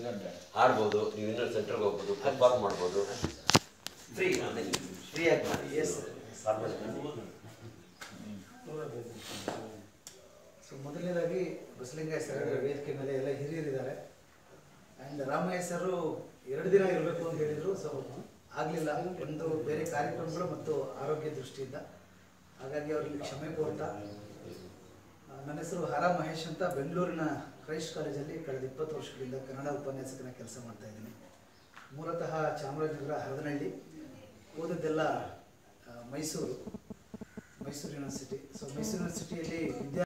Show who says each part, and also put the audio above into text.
Speaker 1: ಹಾಡ್ಬೋದು ನೀವು ಇನ್ನೊಂದು ಸೆಂಟ್ರಿಗೆ ಹೋಗ್ಬೋದು ಪರ್ಫಾರ್ಮ್ ಮಾಡ್ಬೋದು ಫ್ರೀ ಫ್ರೀಯಾಗಿ ಮಾಡಿ
Speaker 2: Yes, sir.
Speaker 1: Performance.
Speaker 2: ಸೊ ಮೊದಲನೇದಾಗಿ ಬಸಲಿಂಗ ಸರ್ ವೇದಿಕೆ ಮೇಲೆ ಎಲ್ಲ ಹಿರಿಯರಿದ್ದಾರೆ ಆ್ಯಂಡ್ ರಾಮಯ್ಯ ಸರ್ ಎರಡು ದಿನ ಇರಬೇಕು ಅಂತ ಹೇಳಿದರು ಸೊ ಆಗಲಿಲ್ಲ ಒಂದು ಬೇರೆ ಕಾರ್ಯಕ್ರಮಗಳು ಮತ್ತು ಆರೋಗ್ಯ ದೃಷ್ಟಿಯಿಂದ ಹಾಗಾಗಿ ಅವರಿಗೆ ಕ್ಷಮೆ ಕೋರ್ತಾ ಆ, ನನ್ನ ಹೆಸರು ಹರ ಮಹೇಶ್ ಅಂತ ಬೆಂಗಳೂರಿನ ಕ್ರೈಸ್ಟ್ ಕಾಲೇಜಲ್ಲಿ ಕಳೆದ ಇಪ್ಪತ್ತು ವರ್ಷಗಳಿಂದ ಕನ್ನಡ ಉಪನ್ಯಾಸಕನ ಕೆಲಸ ಮಾಡ್ತಾ ಇದ್ದೀನಿ ಮೂಲತಃ ಚಾಮರಾಜನಗರ ಹರದನಹಳ್ಳಿ ಓದಿದ್ದೆಲ್ಲ ಆ, ಮೈಸೂರು ಮೈಸೂರು ಯೂನಿವರ್ಸಿಟಿ ಸೊ ಮೈಸೂರು ಯೂನಿವರ್ಸಿಟಿಯಲ್ಲಿ ವಿದ್ಯಾ